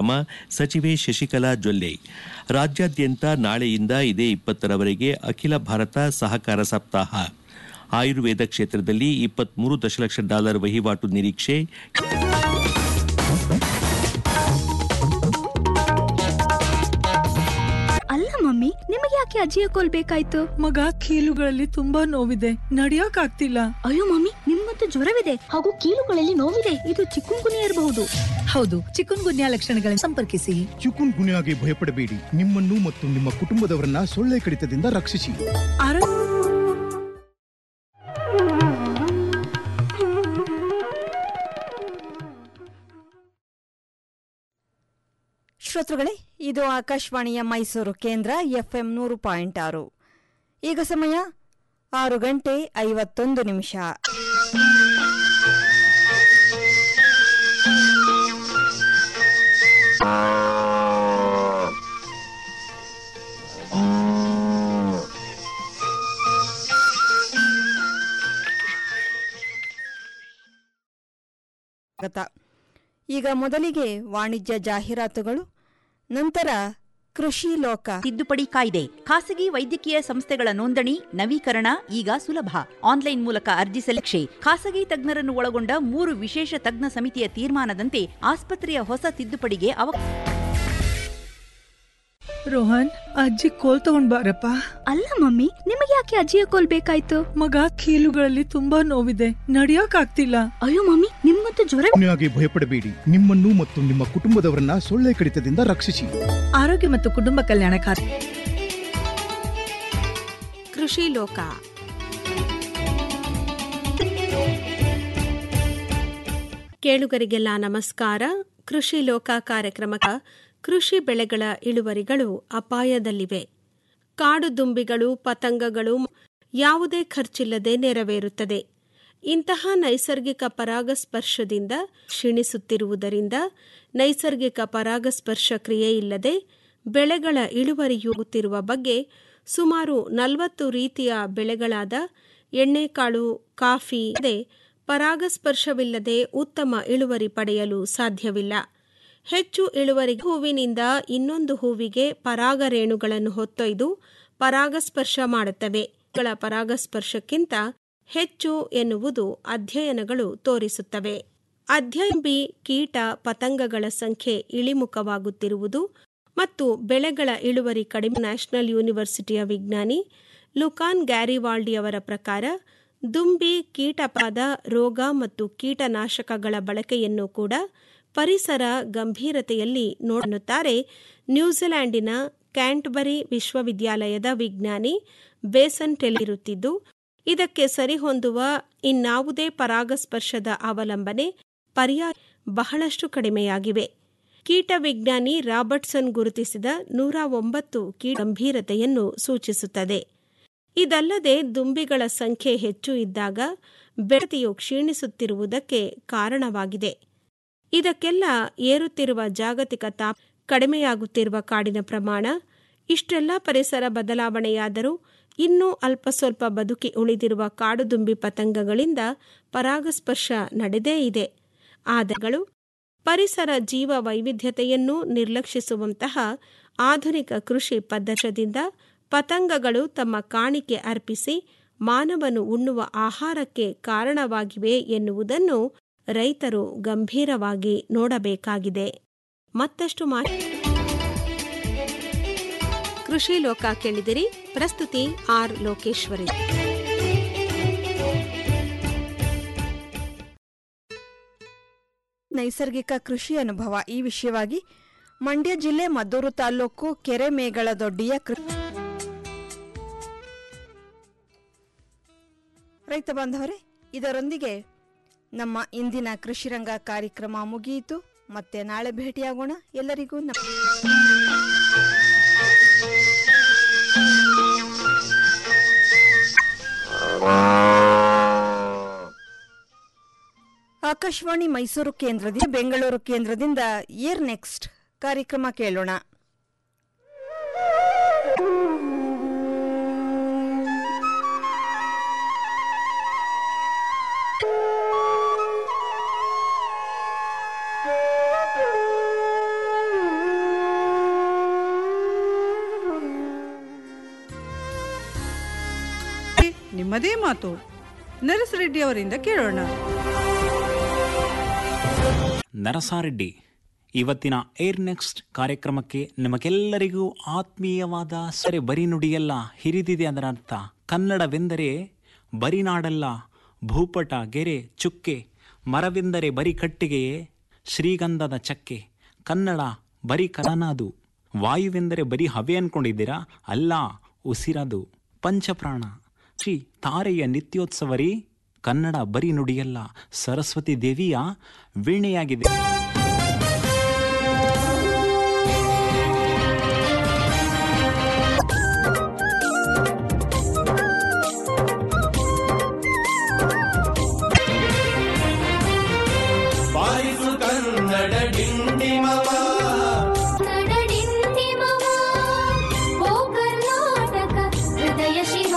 ಕಾರ್ಯಕ್ರಮ ಸಚಿವೆ ಶಶಿಕಲಾ ಜೊಲ್ಲೆ ರಾಜ್ಯಾದ್ಯಂತ ನಾಳೆಯಿಂದ ಇದೇ ಇಪ್ಪತ್ತರವರೆಗೆ ಅಖಿಲ ಭಾರತ ಸಹಕಾರ ಸಪ್ತಾಹ ಆಯುರ್ವೇದ ಕ್ಷೇತ್ರದಲ್ಲಿ ಇಪ್ಪತ್ಮೂರು ದಶಲಕ್ಷ ಡಾಲರ್ ವಹಿವಾಟು ನಿರೀಕ್ಷೆ ಅಲ್ಲ ಮಮ್ಮಿ ನಿಮಗೆ ಯಾಕೆ ಅಜ್ಜಿಯ ಕೋಲ್ ಬೇಕಾಯ್ತು ಮಗ ಕೀಲುಗಳಲ್ಲಿ ತುಂಬಾ ನೋವಿದೆ ನಡಿಯಕ್ ಆಗ್ತಿಲ್ಲ ಅಯ್ಯೋ ಮಮ್ಮಿ ನಿಮ್ಮಂತೂ ಜ್ವರವಿದೆ ಹಾಗೂ ಕೀಲುಗಳಲ್ಲಿ ನೋವಿದೆ ಇದು ಚಿಕ್ಕುಂಗುನಿಯ ಇರಬಹುದು ಹೌದು ಚಿಕನ್ ಗುನ್ಯಾ ಲಕ್ಷಣಗಳನ್ನು ಸಂಪರ್ಕಿಸಿ ಚಿಕುನ್ ಗುನ್ಯಾಗೆ ಭಯಪಡಬೇಡಿ ನಿಮ್ಮನ್ನು ಮತ್ತು ನಿಮ್ಮ ಕುಟುಂಬದವರನ್ನ ಸೊಳ್ಳೆ ಕಡಿತದಿಂದ ರಕ್ಷಿಸಿ ಆರೋ- ಶ್ರೋತೃಗಳೇ ಇದು ಆಕಾಶವಾಣಿಯ ಮೈಸೂರು ಕೇಂದ್ರ ಎಫ್ಎಂ ನೂರು ಪಾಯಿಂಟ್ ಆರು ಈಗ ಸಮಯ ಆರು ಗಂಟೆ ಐವತ್ತೊಂದು ನಿಮಿಷ ಸ್ವಾಗತ. ಈಗ ಮೊದಲಿಗೆ ವಾಣಿಜ್ಯ ಜಾಹೀರಾತುಗಳು ನಂತರ ಕೃಷಿ ಲೋಕ ತಿದ್ದುಪಡಿ ಕಾಯ್ದೆ ಖಾಸಗಿ ವೈದ್ಯಕೀಯ ಸಂಸ್ಥೆಗಳ ನೋಂದಣಿ ನವೀಕರಣ ಈಗ ಸುಲಭ ಆನ್ಲೈನ್ ಮೂಲಕ ಅರ್ಜಿ ಸಲ್ಲಿಕ್ಷೆ ಖಾಸಗಿ ತಜ್ಞರನ್ನು ಒಳಗೊಂಡ ಮೂರು ವಿಶೇಷ ತಜ್ಞ ಸಮಿತಿಯ ತೀರ್ಮಾನದಂತೆ ಆಸ್ಪತ್ರೆಯ ಹೊಸ ತಿದ್ದುಪಡಿಗೆ ಅವಕಾಶ ರೋಹನ್ ಅಜ್ಜಿ ಕೋಲ್ ತಗೊಂಡ್ ಬಾರಪ್ಪ ಅಲ್ಲ ಮಮ್ಮಿ ನಿಮಗೆ ಯಾಕೆ ಅಜ್ಜಿಯ ಕೋಲ್ ಬೇಕಾಯ್ತು ಮಗ ಕೀಲುಗಳಲ್ಲಿ ತುಂಬಾ ನೋವಿದೆ ನಡಿಯಕ್ ಆಗ್ತಿಲ್ಲ ಅಯ್ಯೋ ಮಮ್ಮಿ ನಿಮ್ಮಂತೂ ಜ್ವರ ಗುನ್ಯಾಗೆ ಭಯಪಡಬೇಡಿ ನಿಮ್ಮನ್ನು ಮತ್ತು ನಿಮ್ಮ ಕುಟುಂಬದವರನ್ನ ಸೊಳ್ಳೆ ಕಡಿತದಿಂದ ರಕ್ಷಿಸಿ ಆರೋಗ್ಯ ಮತ್ತು ಕುಟುಂಬ ಕಲ್ಯಾಣ ಖಾತೆ ಕೃಷಿ ಲೋಕ ಕೇಳುಗರಿಗೆಲ್ಲ ನಮಸ್ಕಾರ ಕೃಷಿ ಲೋಕ ಕಾರ್ಯಕ್ರಮಕ ಕೃಷಿ ಬೆಳೆಗಳ ಇಳುವರಿಗಳು ಅಪಾಯದಲ್ಲಿವೆ ಕಾಡು ದುಂಬಿಗಳು ಪತಂಗಗಳು ಯಾವುದೇ ಖರ್ಚಿಲ್ಲದೆ ನೆರವೇರುತ್ತದೆ ಇಂತಹ ನೈಸರ್ಗಿಕ ಪರಾಗಸ್ಪರ್ಶದಿಂದ ಕ್ಷೀಣಿಸುತ್ತಿರುವುದರಿಂದ ನೈಸರ್ಗಿಕ ಪರಾಗಸ್ಪರ್ಶ ಕ್ರಿಯೆ ಇಲ್ಲದೆ ಬೆಳೆಗಳ ಇಳುವರಿಯುತ್ತಿರುವ ಬಗ್ಗೆ ಸುಮಾರು ನಲವತ್ತು ರೀತಿಯ ಬೆಳೆಗಳಾದ ಎಣ್ಣೆಕಾಳು ಕಾಫಿ ಇದೆ ಪರಾಗಸ್ಪರ್ಶವಿಲ್ಲದೆ ಉತ್ತಮ ಇಳುವರಿ ಪಡೆಯಲು ಸಾಧ್ಯವಿಲ್ಲ ಹೆಚ್ಚು ಇಳುವರಿ ಹೂವಿನಿಂದ ಇನ್ನೊಂದು ಹೂವಿಗೆ ಪರಾಗ ರೇಣುಗಳನ್ನು ಹೊತ್ತೊಯ್ದು ಪರಾಗಸ್ಪರ್ಶ ಮಾಡುತ್ತವೆ ಗಳ ಪರಾಗಸ್ಪರ್ಶಕ್ಕಿಂತ ಹೆಚ್ಚು ಎನ್ನುವುದು ಅಧ್ಯಯನಗಳು ತೋರಿಸುತ್ತವೆ ಅಧ್ಯಯಂಬಿ ಕೀಟ ಪತಂಗಗಳ ಸಂಖ್ಯೆ ಇಳಿಮುಖವಾಗುತ್ತಿರುವುದು ಮತ್ತು ಬೆಳೆಗಳ ಇಳುವರಿ ಕಡಿಮೆ ನ್ಯಾಷನಲ್ ಯೂನಿವರ್ಸಿಟಿಯ ವಿಜ್ಞಾನಿ ಲುಕಾನ್ ಗ್ಯಾರಿವಾಲ್ಡಿಯವರ ಪ್ರಕಾರ ದುಂಬಿ ಕೀಟಪಾದ ರೋಗ ಮತ್ತು ಕೀಟನಾಶಕಗಳ ಬಳಕೆಯನ್ನು ಕೂಡ ಪರಿಸರ ಗಂಭೀರತೆಯಲ್ಲಿ ನೋಡುತ್ತಾರೆ ನ್ಯೂಜಿಲೆಂಡಿನ ಕ್ಯಾಂಟ್ಬರಿ ವಿಶ್ವವಿದ್ಯಾಲಯದ ವಿಜ್ಞಾನಿ ಬೇಸನ್ ಟೆಲಿರುತ್ತಿದ್ದು ಇದಕ್ಕೆ ಸರಿಹೊಂದುವ ಇನ್ನಾವುದೇ ಪರಾಗಸ್ಪರ್ಶದ ಅವಲಂಬನೆ ಪರ್ಯಾಯ ಬಹಳಷ್ಟು ಕಡಿಮೆಯಾಗಿವೆ ಕೀಟ ವಿಜ್ಞಾನಿ ರಾಬರ್ಟ್ಸನ್ ಗುರುತಿಸಿದ ನೂರ ಒಂಬತ್ತು ಕೀಟ ಗಂಭೀರತೆಯನ್ನು ಸೂಚಿಸುತ್ತದೆ ಇದಲ್ಲದೆ ದುಂಬಿಗಳ ಸಂಖ್ಯೆ ಹೆಚ್ಚು ಇದ್ದಾಗ ಬೆಳತಿಯು ಕ್ಷೀಣಿಸುತ್ತಿರುವುದಕ್ಕೆ ಕಾರಣವಾಗಿದೆ ಇದಕ್ಕೆಲ್ಲ ಏರುತ್ತಿರುವ ಜಾಗತಿಕ ತಾಪ ಕಡಿಮೆಯಾಗುತ್ತಿರುವ ಕಾಡಿನ ಪ್ರಮಾಣ ಇಷ್ಟೆಲ್ಲ ಪರಿಸರ ಬದಲಾವಣೆಯಾದರೂ ಇನ್ನೂ ಅಲ್ಪ ಸ್ವಲ್ಪ ಬದುಕಿ ಉಳಿದಿರುವ ಕಾಡುದುಂಬಿ ಪತಂಗಗಳಿಂದ ಪರಾಗಸ್ಪರ್ಶ ನಡೆದೇ ಇದೆ ಆದಗಳು ಪರಿಸರ ಜೀವ ವೈವಿಧ್ಯತೆಯನ್ನು ನಿರ್ಲಕ್ಷಿಸುವಂತಹ ಆಧುನಿಕ ಕೃಷಿ ಪದ್ಧತಿಯಿಂದ ಪತಂಗಗಳು ತಮ್ಮ ಕಾಣಿಕೆ ಅರ್ಪಿಸಿ ಮಾನವನು ಉಣ್ಣುವ ಆಹಾರಕ್ಕೆ ಕಾರಣವಾಗಿವೆ ಎನ್ನುವುದನ್ನು ರೈತರು ಗಂಭೀರವಾಗಿ ನೋಡಬೇಕಾಗಿದೆ ಮತ್ತಷ್ಟು ಮಾಹಿತಿ ಕೃಷಿ ಲೋಕ ಕೇಳಿದಿರಿ ಪ್ರಸ್ತುತಿ ಆರ್ ಲೋಕೇಶ್ವರಿ ನೈಸರ್ಗಿಕ ಕೃಷಿ ಅನುಭವ ಈ ವಿಷಯವಾಗಿ ಮಂಡ್ಯ ಜಿಲ್ಲೆ ಮದ್ದೂರು ತಾಲೂಕು ಕೆರೆ ಮೇಗಳ ದೊಡ್ಡಿಯ ಕೃ ರೈತ ಬಾಂಧವರೇ ಇದರೊಂದಿಗೆ ನಮ್ಮ ಇಂದಿನ ಕೃಷಿರಂಗ ಕಾರ್ಯಕ್ರಮ ಮುಗಿಯಿತು ಮತ್ತೆ ನಾಳೆ ಭೇಟಿಯಾಗೋಣ ಎಲ್ಲರಿಗೂ ನಮ ಆಕಾಶವಾಣಿ ಮೈಸೂರು ಕೇಂದ್ರದಿಂದ ಬೆಂಗಳೂರು ಕೇಂದ್ರದಿಂದ ಇಯರ್ ನೆಕ್ಸ್ಟ್ ಕಾರ್ಯಕ್ರಮ ಕೇಳೋಣ ನಿಮ್ಮದೇ ಮಾತು ನರಸರೆಡ್ಡಿ ಅವರಿಂದ ಕೇಳೋಣ ನರಸಾರೆಡ್ಡಿ ಇವತ್ತಿನ ಏರ್ ನೆಕ್ಸ್ಟ್ ಕಾರ್ಯಕ್ರಮಕ್ಕೆ ನಿಮಗೆಲ್ಲರಿಗೂ ಆತ್ಮೀಯವಾದ ಸರಿ ಬರಿ ನುಡಿಯಲ್ಲ ಹಿರಿದಿದೆ ಅದರ ಅರ್ಥ ಕನ್ನಡವೆಂದರೆ ಬರಿನಾಡಲ್ಲ ಭೂಪಟ ಗೆರೆ ಚುಕ್ಕೆ ಮರವೆಂದರೆ ಬರಿ ಕಟ್ಟಿಗೆಯೇ ಶ್ರೀಗಂಧದ ಚಕ್ಕೆ ಕನ್ನಡ ಬರಿ ಕರನಾದು ವಾಯುವೆಂದರೆ ಬರೀ ಹವೆ ಅನ್ಕೊಂಡಿದ್ದೀರಾ ಅಲ್ಲ ಉಸಿರದು ಪಂಚಪ್ರಾಣ ಶ್ರೀ ತಾರೆಯ ನಿತ್ಯೋತ್ಸವರಿ ಕನ್ನಡ ಬರಿ ನುಡಿಯಲ್ಲ ಸರಸ್ವತಿ ದೇವಿಯ ವೀಣೆಯಾಗಿದೆ ಬಾರಿಸು ಕನ್ನಡ ಡಿಂಡಿಮವ ಓ ಕರ್ನಾಟಕ ಹೃದಯ ಶಿವ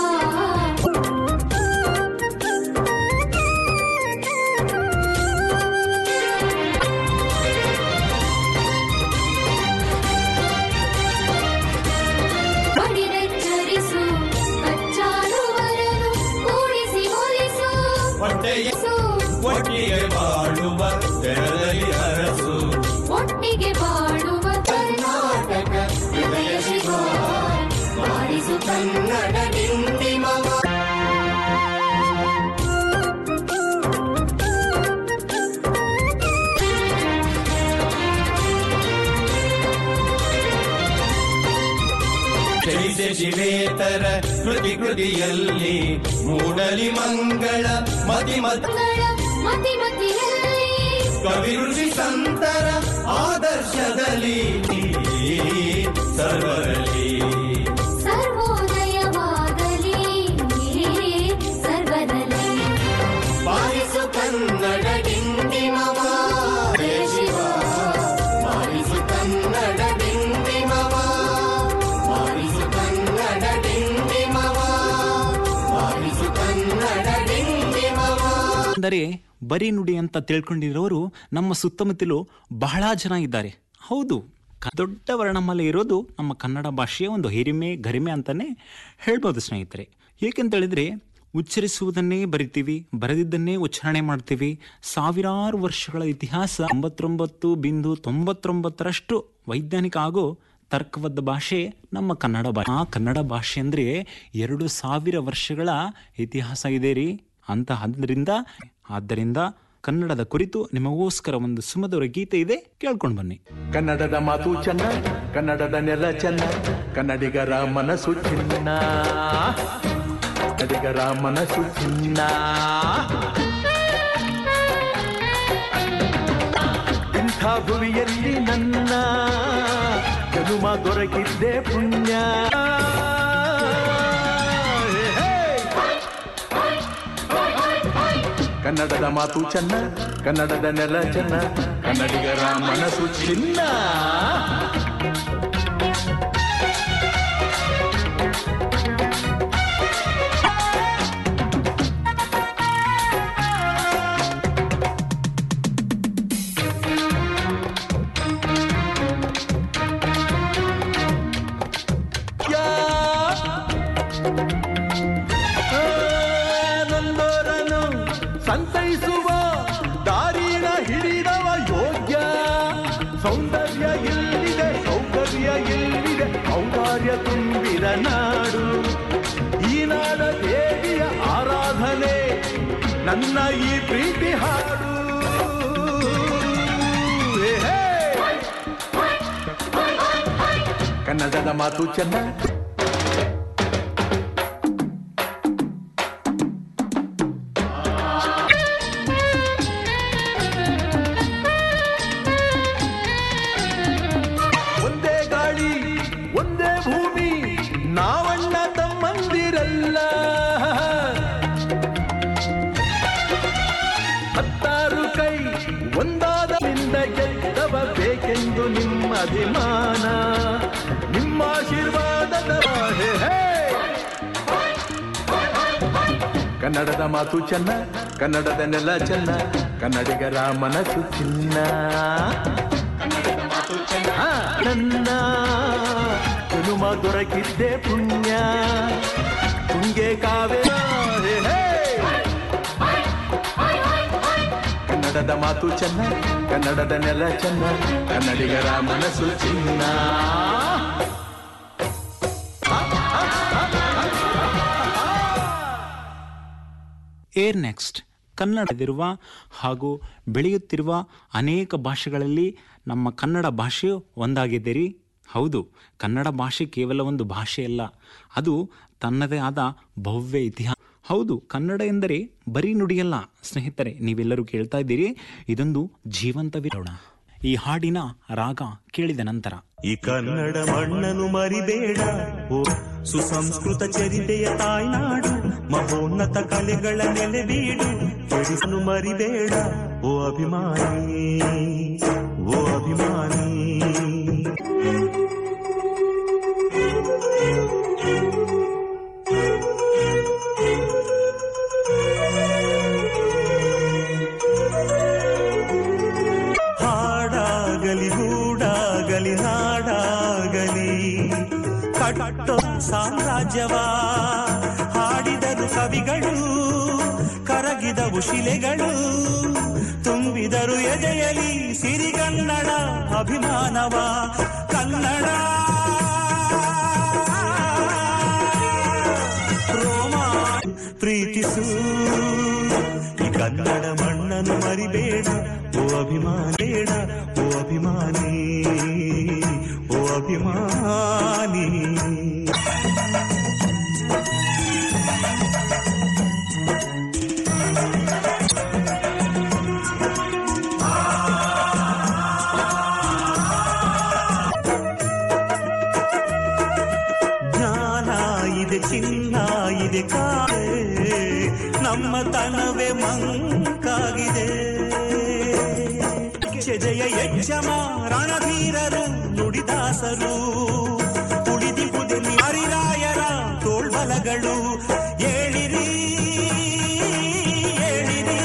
ಬಡಿದೆಚ್ಚರಿಸು ಕಚ್ಚಾಡುವರನು ಕೂಡಿಸಿ ಒಲಿಸು ಹೊಟ್ಟೆಯ ಒಟ್ಟಿಗೆ ಬಾಳುವ ತೆರದಲ್ಲಿ ಹರಸು ಒಟ್ಟಿಗೆ ಬಾಳುವ ಕರ್ನಾಟಕ ಹೃದಯ ಶಿವ ಬಾರಿಸು ಕನ್ನಡ ಡಿಂಡಿಮವ ಚೈತ್ಯ ಶಿವೇತರ ಕೃತಿ ಕೃತಿಯಲ್ಲಿ ಮೂಡಲಿ ಮಂಗಳ ಮತಿ ಮತ್ ಮಂಗಳ ಮತಿ ಮತಿಯಲ್ಲಿ ಕವಿ ಋಷಿ ಸಂತರ ಆದರ್ಶದಲ್ಲಿ ಸರ್ವರಲ್ಲಿ ಸರ್ವೋದಯವಾಗಲಿ ಸರ್ವದಲ್ಲಿ ಬಾರಿಸು ಕನ್ನಡ ಡಿಂಡಿಮವ ಹೇ ಶಿವ ಬಾರಿಸು ಕನ್ನಡ ಡಿಂಡಿಮವ ಬಾರಿಸು ಕನ್ನಡ ಡಿಂಡಿಮವ ಬಾರಿಸು ಕನ್ನಡ ಡಿಂಡಿಮವ ಅಂದರೆ ಬರೀ ನುಡಿ ಅಂತ ತಿಳ್ಕೊಂಡಿರೋರು ನಮ್ಮ ಸುತ್ತಮುತ್ತಲು ಬಹಳ ಜನ ಇದ್ದಾರೆ ಹೌದು ಕ- ದೊಡ್ಡ ವರ್ಣಮಾಲೆ ಇರೋದು ನಮ್ಮ ಕನ್ನಡ ಭಾಷೆಯ ಒಂದು ಹಿರಿಮೆ ಗರಿಮೆ ಅಂತಾನೆ ಹೇಳ್ಬೋದು ಸ್ನೇಹಿತರೆ ಏಕೆಂತ ಹೇಳಿದ್ರೆ ಉಚ್ಚರಿಸುವುದನ್ನೇ ಬರಿತೀವಿ ಬರೆದಿದ್ದನ್ನೇ ಉಚ್ಚಾರಣೆ ಮಾಡ್ತೀವಿ ಸಾವಿರಾರು ವರ್ಷಗಳ ಇತಿಹಾಸ ತೊಂಬತ್ತೊಂಬತ್ತು ಬಿಂದು ತೊಂಬತ್ತೊಂಬತ್ತರಷ್ಟು ವೈಜ್ಞಾನಿಕ ಹಾಗೂ ತರ್ಕಬದ್ಧ ಭಾಷೆ ನಮ್ಮ ಕನ್ನಡ ಭಾಷೆ ಆ ಕನ್ನಡ ಭಾಷೆ ಅಂದರೆ ಎರಡು ಸಾವಿರ ವರ್ಷಗಳ ಇತಿಹಾಸ ಇದೆ ರೀ ಅಂತ ಆದ್ದರಿಂದ ಆದ್ದರಿಂದ ಕನ್ನಡದ ಕುರಿತು ನಿಮಗೋಸ್ಕರ ಒಂದು ಸುಮಧುರ ಗೀತೆ ಇದೆ ಕೇಳ್ಕೊಂಡು ಬನ್ನಿ ಕನ್ನಡದ ಮಾತು ಚೆನ್ನ ಕನ್ನಡದ ನೆಲ ಚೆನ್ನ ಕನ್ನಡಿಗರ ಮನಸ್ಸು ಚಿನ್ನ ಕನ್ನಡಿಗರ ಮನಸ್ಸು ಚಿನ್ನ ಇಂಥ ಭುವಿಯಲ್ಲಿ ನನ್ನ ಜನುಮ ದೊರಕಿದ್ದೆ ಪುಣ್ಯ ಹೇ, ಹೇ. ಕನ್ನಡದ ಮಾತು ಚೆನ್ನ ಕನ್ನಡದ ನೆಲ ಚೆನ್ನ ಕನ್ನಡಿಗರ ಮನಸ್ಸು ಚಿನ್ನ ಯಾ ನೊಂದೋರನು ಸಂತೈಸುವ ದಾರಿನ ಹಿಡಿದವ ಯೋಗ್ಯ ಸೌಂದರ್ಯ ಇಲ್ಲಿದೆ ಸೌಕರ್ಯ ಇಲ್ಲಿದೆ ಔದಾರ್ಯ ತುಂಬಿದ ನಾಡು ಈ ನಾಡ ದೇವಿಯ ಆರಾಧನೆ ನನ್ನ ಈ ಪ್ರೀತಿ ಹಾಡು ಹೇ, ಹೇ. ಕನ್ನಡದ ಮಾತು ಚೆನ್ನ ಒಂದೇ ಗಾಳಿ ಒಂದೇ ಭೂಮಿ ನಾವಣ್ಣ ತಮ್ಮಂದಿರಲ್ಲ ಹತ್ತಾರು ಕೈ ಒಂದಾದರಿಂದ ಗೆದ್ದವ ಬೇಕೆಂದು ನಿಮ್ಮ ಅಭಿಮಾನ ನಿಮ್ಮ ಆಶೀರ್ವಾದದ ಹೇ, ಹೇ. ಕನ್ನಡದ ಮಾತು ಚೆನ್ನ ಕನ್ನಡದ ನೆಲ ಚೆನ್ನ ಕನ್ನಡಿಗರ ಮನಸ್ಸು ಚಿನ್ನ ಹಾ, ನನ್ನ ಜನುಮ ದೊರಕಿದ್ದೆ ಪುಣ್ಯ ತುಂಗೆ ಕಾವೇರ ಹೇ, ಹೇ. ಕನ್ನಡದ ಮಾತು ಚೆನ್ನ ಕನ್ನಡದ ನೆಲ ಚೆನ್ನ ಕನ್ನಡಿಗರ ಮನಸ್ಸು ಚಿನ್ನ ಏರ್ ನೆಕ್ಸ್ಟ್ ಕನ್ನಡದಿರುವ ಹಾಗೂ ಬೆಳೆಯುತ್ತಿರುವ ಅನೇಕ ಭಾಷೆಗಳಲ್ಲಿ ನಮ್ಮ ಕನ್ನಡ ಭಾಷೆಯು ಒಂದಾಗಿದ್ದೀರಿ ಹೌದು ಕನ್ನಡ ಭಾಷೆ ಕೇವಲ ಒಂದು ಭಾಷೆಯಲ್ಲ ಅದು ತನ್ನದೇ ಆದ ಭವ್ಯ ಇತಿಹಾಸ ಹೌದು ಕನ್ನಡ ಎಂದರೆ ಬರೀ ನುಡಿಯಲ್ಲ ಸ್ನೇಹಿತರೆ ನೀವೆಲ್ಲರೂ ಕೇಳ್ತಾ ಇದ್ದೀರಿ ಇದೊಂದು ಜೀವಂತವಿರೋಣ ಈ ಹಾಡಿನ ರಾಗ ಕೇಳಿದ ನಂತರ ಈ ಕನ್ನಡ ಮಣ್ಣನ್ನು ಮರಿಬೇಡ ಓ ಸುಸಂಸ್ಕೃತ ಚರಿತೆಯ ತಾಯ್ನಾಡು ಮಹೋನ್ನತ ಕಲೆಗಳ ನೆಲೆಬೀಡು ಕೆಡಿಸಲು ಮರಿಬೇಡ ಓ ಅಭಿಮಾನಿ ಓ ಅಭಿಮಾನಿ ಹಾಡಾಗಲಿ ಹೂಡಾಗಲಿ ನಾಡಾಗಲಿ ಕಟ್ಟೋ ಸಾಮ್ರಾಜ್ಯವ ಹಾಡಿದರು ಕವಿಗಳು ಕರಗಿದವು ಶಿಲೆಗಳು ತುಂಬಿದರು ಎದೆಯಲಿ ಸಿರಿಗನ್ನಡ ಅಭಿಮಾನವ ಕನ್ನಡ ರೋಮ ಪ್ರೀತಿಸು ಈ ಕನ್ನಡ ಮಣ್ಣನ್ನು ಮರಿಬೇಡ ಓ ಅಭಿಮಾನ ಬೇಡ ಓ ಅಭಿಮಾನಿ ಓ ಅಭಿಮಾನಿ ಜ್ಞಾನ ಇದೆ ಚಿನ್ನ ಇದೆ ಕಾಳೆ ನಮ್ಮ ತನವೇ ಮಂಕಾಗಿದೆ ಜಯ ಯಜ್ಜಮ ರಣಧೀರರು ನುಡಿದಾಸರು ಉಳಿದಿಹುದೆ ಹರಿರಾಯರ ತೋಳ್ಬಲಗಳು ಏಳಿರಿ ಏಳಿರಿ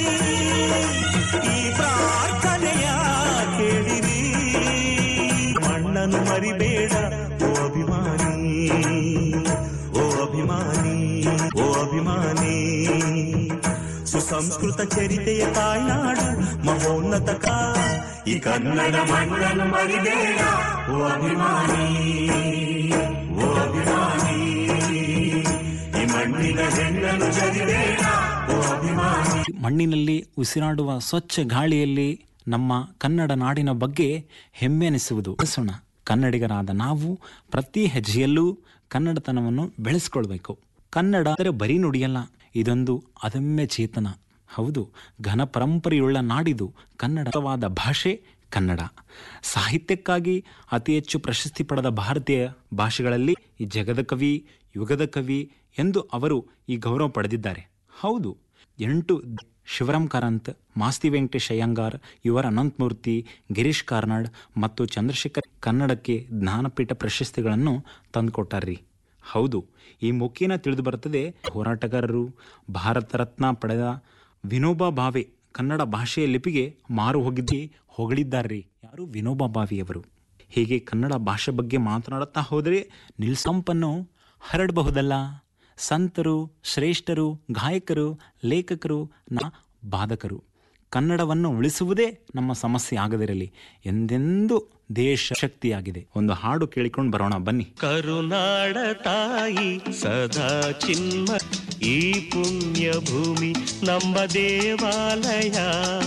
ಈ ಪ್ರಾರ್ಥನೆಯ ಕೇಳಿರಿ ಮಣ್ಣನ್ನು ಮರಿಬೇಡ ಓ ಅಭಿಮಾನಿ ಓ ಅಭಿಮಾನಿ ಓ ಅಭಿಮಾನಿ ಸುಸಂಸ್ಕೃತ ಚರಿತೆಯ ತಾಯ್ನಾಡು ಮಹೋನ್ನತ ಕಾ ಈ ಕನ್ನಡ ಮಣ್ಣನ್ನು ಮರಿಬೇಡ ಓ ಅಭಿಮಾನಿ ಓ ಅಭಿಮಾನಿ ಈ ಮಣ್ಣಿನ ಹೆಣ್ಣನ್ನು ಜರಿಬೇಡ ಓ ಅಭಿಮಾನಿ ಮಣ್ಣಿನಲ್ಲಿ ಉಸಿರಾಡುವ ಸ್ವಚ್ಛ ಗಾಳಿಯಲ್ಲಿ ನಮ್ಮ ಕನ್ನಡ ನಾಡಿನ ಬಗ್ಗೆ ಹೆಮ್ಮೆ ಎನಿಸುವುದು ಬೆಳೆಸೋಣ ಕನ್ನಡಿಗರಾದ ನಾವು ಪ್ರತಿ ಹೆಜ್ಜೆಯಲ್ಲೂ ಕನ್ನಡತನವನ್ನು ಬೆಳೆಸ್ಕೊಳ್ಬೇಕು ಕನ್ನಡ ಅಂದರೆ ಬರೀ ನುಡಿಯಲ್ಲ ಇದೊಂದು ಅದಮ್ಯ ಚೇತನ ಹೌದು ಘನ ಪರಂಪರೆಯುಳ್ಳ ನಾಡಿದು ಕನ್ನಡವಾದ ಭಾಷೆ ಕನ್ನಡ ಸಾಹಿತ್ಯಕ್ಕಾಗಿ ಅತಿ ಹೆಚ್ಚು ಪ್ರಶಸ್ತಿ ಪಡೆದ ಭಾರತೀಯ ಭಾಷೆಗಳಲ್ಲಿ ಈ ಜಗದ ಕವಿ ಯುಗದ ಕವಿ ಎಂದು ಅವರು ಈ ಗೌರವ ಪಡೆದಿದ್ದಾರೆ ಹೌದು ಎಂಟು ಶಿವರಾಮ್ ಕಾರಂತ್ ಮಾಸ್ತಿ ವೆಂಕಟೇಶ್ ಅಯ್ಯಂಗಾರ್ ಯುವರ್ ಅನಂತಮೂರ್ತಿ ಗಿರೀಶ್ ಕಾರ್ನಾಡ್ ಮತ್ತು ಚಂದ್ರಶೇಖರ್ ಕನ್ನಡಕ್ಕೆ ಜ್ಞಾನಪೀಠ ಪ್ರಶಸ್ತಿಗಳನ್ನು ತಂದುಕೊಟ್ಟಾರ್ರಿ ಹೌದು ಈ ಮುಖೇನ ತಿಳಿದು ಬರುತ್ತದೆ ಹೋರಾಟಗಾರರು ಭಾರತ ರತ್ನ ಪಡೆದ ವಿನೋಬಾ ಭಾವೆ ಕನ್ನಡ ಭಾಷೆಯ ಲಿಪಿಗೆ ಮಾರು ಹೋಗಿದ್ದಿ ಹೊಗಳಿದ್ದಾರ್ರಿ ಯಾರು ವಿನೋಬಾ ಭಾವೆಯವರು ಹೀಗೆ ಕನ್ನಡ ಭಾಷೆ ಬಗ್ಗೆ ಮಾತನಾಡುತ್ತಾ ಹೋದರೆ ನಿಲ್ಸಂಪನ್ನು ಹರಡಬಹುದಲ್ಲ ಸಂತರು ಶ್ರೇಷ್ಠರು ಗಾಯಕರು ಲೇಖಕರು ನ ಬಾಧಕರು ಕನ್ನಡವನ್ನು ಉಳಿಸುವುದೇ ನಮ್ಮ ಸಮಸ್ಯೆ ಆಗದಿರಲಿ ಎಂದೆಂದೂ ದೇಶ ಶಕ್ತಿಯಾಗಿದೆ ಒಂದು ಹಾಡು ಕೇಳಿಕೊಂಡು ಬರೋಣ ಬನ್ನಿ ಕರುನಾಡ ತಾಯಿ ಸದಾ ಚಿನ್ಮ ಈ ಪುಣ್ಯ ಭೂಮಿ ನಮ್ಮ ದೇವಾಲಯ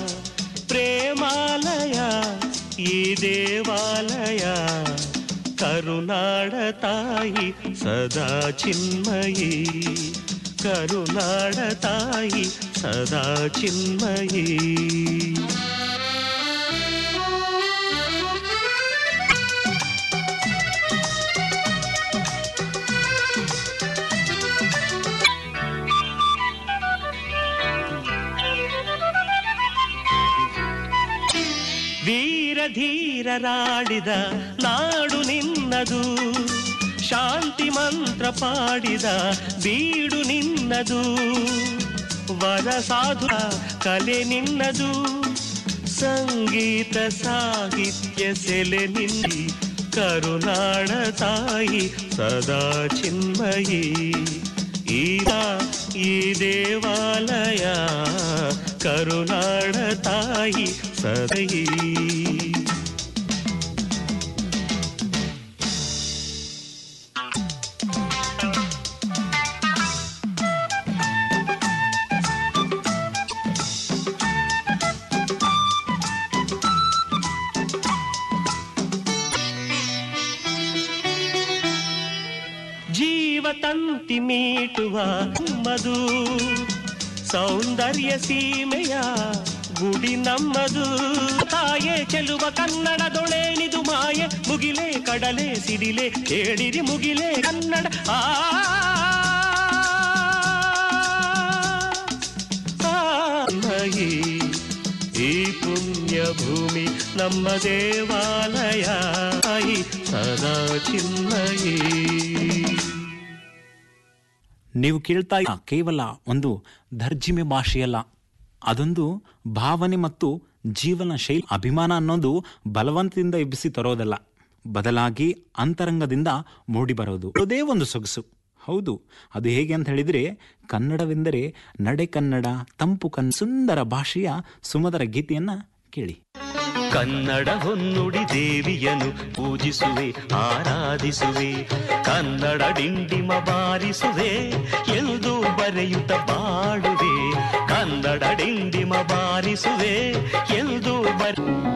ಪ್ರೇಮಾಲಯ ಈ ದೇವಾಲಯ ಕರುನಾಡ ತಾಯಿ ಸದಾ ಚಿನ್ಮಯಿ ಕರುನಾಡ ತಾಯಿ ಸದಾ ಚಿನ್ಮಯಿ ವೀರ ಧೀರರಾಡಿದ ನಾಡು ನಿನ್ನದು ಶಾಂತಿ ಮಂತ್ರ ಪಾಡಿದ ಬೀಡು ನಿನ್ನದು ವರ ಸಾಧು ಕಲೆ ನಿನ್ನದು ಸಂಗೀತ ಸಾಹಿತ್ಯ ಸೆಲೆ ನಿನ್ನಿ ಕರುನಾಡ ತಾಯಿ ಸದಾ ಚಿನ್ಮಯಿ ಈಗ ಈ ದೇವಾಲಯ ಕರುನಾಡ ತಾಯಿ ಸದೈ ಜೀವ ತಂತಿ ಮೀಟುವ ಮಧು ಸೌಂದರ್ಯ ಸೀಮೆಯ ಗುಡಿ ನಮ್ಮದು ತಾಯೇ ಚೆಲುವ ಕನ್ನಡದೊಳೇನಿದು ಮಾಯೆ ಮುಗಿಲೆ ಕಡಲೆ ಸಿಡಿಲೆ ಹೇಳಿರಿ ಮುಗಿಲೆ ಕನ್ನಡ ಆ ಆ, ಮಹಿ ಈ ಪುಣ್ಯ ಭೂಮಿ ನಮ್ಮ ದೇವಾಲಯ ತಾಯಿ ಸದಾ ಚಿನ್ಮಯಿ ನೀವು ಕೇಳ್ತಾ ಇಲ್ಲ ಕೇವಲ ಒಂದು ದರ್ಜಿಮೆ ಭಾಷೆಯಲ್ಲ ಅದೊಂದು ಭಾವನೆ ಮತ್ತು ಜೀವನ ಶೈಲಿ ಅಭಿಮಾನ ಅನ್ನೋದು ಬಲವಂತದಿಂದ ಎಬ್ಬಿಸಿ ತರೋದಲ್ಲ ಬದಲಾಗಿ ಅಂತರಂಗದಿಂದ ಮೂಡಿಬರೋದು ಅದೇ ಒಂದು ಸೊಗಸು ಹೌದು ಅದು ಹೇಗೆ ಅಂತ ಹೇಳಿದ್ರೆ ಕನ್ನಡವೆಂದರೆ ನಡೆ ಕನ್ನಡ ತಂಪು ಕನ್ ಸುಂದರ ಭಾಷೆಯ ಸುಮಧುರ ಗೀತೆಯನ್ನ ಕೇಳಿ ಕನ್ನಡ ಹೊನ್ನುಡಿ ದೇವಿಯನು ಪೂಜಿಸುವೆ ಆರಾಧಿಸುವೆ ಕನ್ನಡ ಡಿಂಡಿಮ ಬಾರಿಸುವೆ ಎಂದು ಬರೆಯುತ್ತ ಬಾಡುವೆ ಕನ್ನಡ ಡಿಂಡಿಮ ಬಾರಿಸುವೆ ಎಂದು ಬರ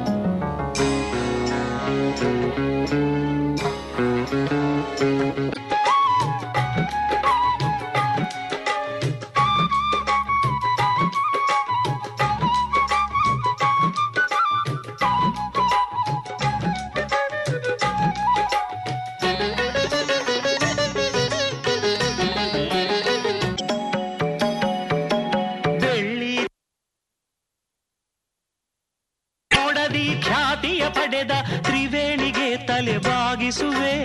ಬೆಳ್ಳಿ ನೋಡದಿ ಖ್ಯಾತಿಯ ಪಡೆದ ತ್ರಿವೇಣಿಗೆ ತಲೆ ಬಾಗಿಸುವೆ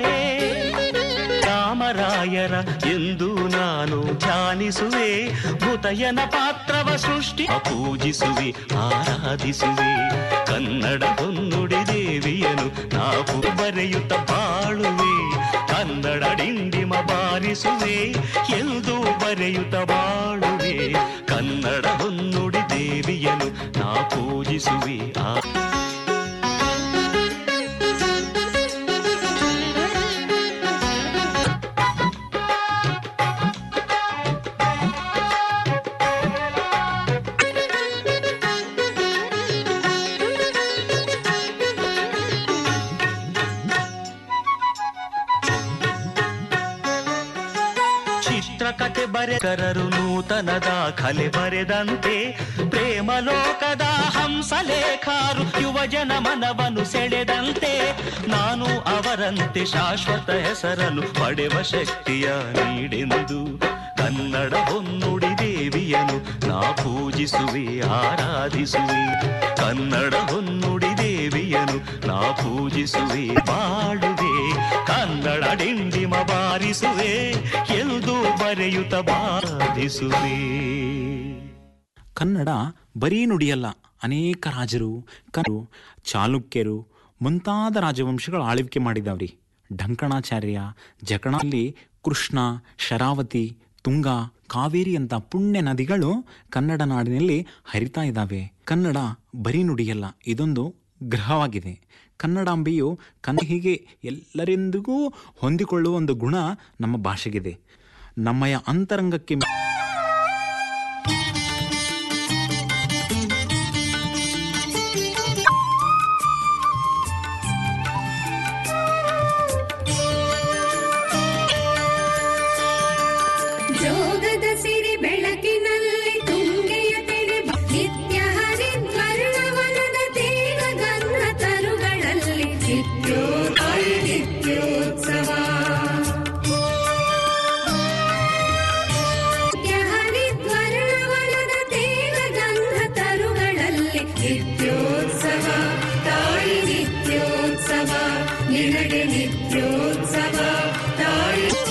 ರಾಮರಾಯರ ಎಂದು ನಾನು ಧ್ಯಾನಿಸುವೆ ಭೂತಯನ ಪಾತ್ರವ ಸೃಷ್ಟಿ ಪೂಜಿಸುವೆ ಆರಾಧಿಸುವೆ ಕನ್ನಡ ಹೊನ್ನುಡಿ ದೇವಿಯನು ನಾವು ಬರೆಯುತ್ತ ಬಾಳುವೆ ಕನ್ನಡ ಡಿಂಡಿಮ ಬಾರಿಸುವೆ ಎಂದು ಬರೆಯುತ್ತ ಬಾಳುವೆ ಕನ್ನಡ ಹೊನ್ನುಡಿ ದೇವಿಯನು ನಾ ಪೂಜಿಸುವೆ ಆ ಚಿತ್ರಕಥೆ ಬರೆಕರರು ನೂತನ ದಾಖಲೆ ಬರೆದಂತೆ ಪ್ರೇಮ ಲೋಕದ ಹಂಸಲೇಖಾರು ಯುವಜನ ಮನವನ್ನು ಸೆಳೆದಂತೆ ನಾನು ಅವರಂತೆ ಶಾಶ್ವತ ಹೆಸರನ್ನು ಪಡೆವ ಶಕ್ತಿಯ ನೀಡೆಂದು ಕನ್ನಡ ಹೊನ್ನುಡಿ ದೇವಿಯನು ನಾ ಪೂಜಿಸುವೆ ಆರಾಧಿಸುವೆ ಕನ್ನಡ ಹೊನ್ನುಡಿ ದೇವಿಯನು ನಾ ಪೂಜಿಸುವೆ ಬಾಳುವೆ ಕನ್ನಡ ಡಿಂಡಿಮ ಬಾರಿಸುವೆ ಎಂದು ಬರೆಯುತ್ತ ಬಾಧಿಸುವೆ ಕನ್ನಡ ಬರೀ ನುಡಿಯಲ್ಲ ಅನೇಕ ರಾಜರು ಕರು ಚಾಲುಕ್ಯರು ಮುಂತಾದ ರಾಜವಂಶಗಳು ಆಳ್ವಿಕೆ ಮಾಡಿದಾವ್ರಿ ಢಂಕಣಾಚಾರ್ಯ ಜಕಣಲ್ಲಿ ಕೃಷ್ಣ ಶರಾವತಿ ತುಂಗ ಕಾವೇರಿ ಅಂತ ಪುಣ್ಯ ನದಿಗಳು ಕನ್ನಡ ನಾಡಿನಲ್ಲಿ ಹರಿತಾ ಇದ್ದಾವೆ ಕನ್ನಡ ಬರೀ ನುಡಿಯಲ್ಲ ಇದೊಂದು ಗ್ರಹವಾಗಿದೆ ಕನ್ನಡಾಂಬೆಯು ಕನ್ನ ಹೀಗೆ ಎಲ್ಲರೆಂದಿಗೂ ಹೊಂದಿಕೊಳ್ಳುವ ಒಂದು ಗುಣ ನಮ್ಮ ಭಾಷೆಗಿದೆ ನಮ್ಮಯ ಅಂತರಂಗಕ್ಕೆ ಜೋಗದ ಸಿರಿ ಬೆಳಕಿನಲ್ಲಿ ತುಂಗೆಯ ತೆರೆ ನಿತ್ಯ ಹರಿದ್ವರ್ಣವನದ ತೇಗ ಗಂಧ ತರುಗಳಲ್ಲಿ ನಿತ್ಯೋತ್ಸವ ನಿತ್ಯೋತ್ಸವ ನಿತ್ಯ ಹರಿದ್ವರ್ಣವನದ ತೇಗ ಗಂಧ ತರುಗಳಲ್ಲಿ ನಿತ್ಯೋತ್ಸವ ತಾಯಿ ನಿತ್ಯೋತ್ಸವ ನಿನಗೆ ನಿತ್ಯೋತ್ಸವ ತಾಯಿ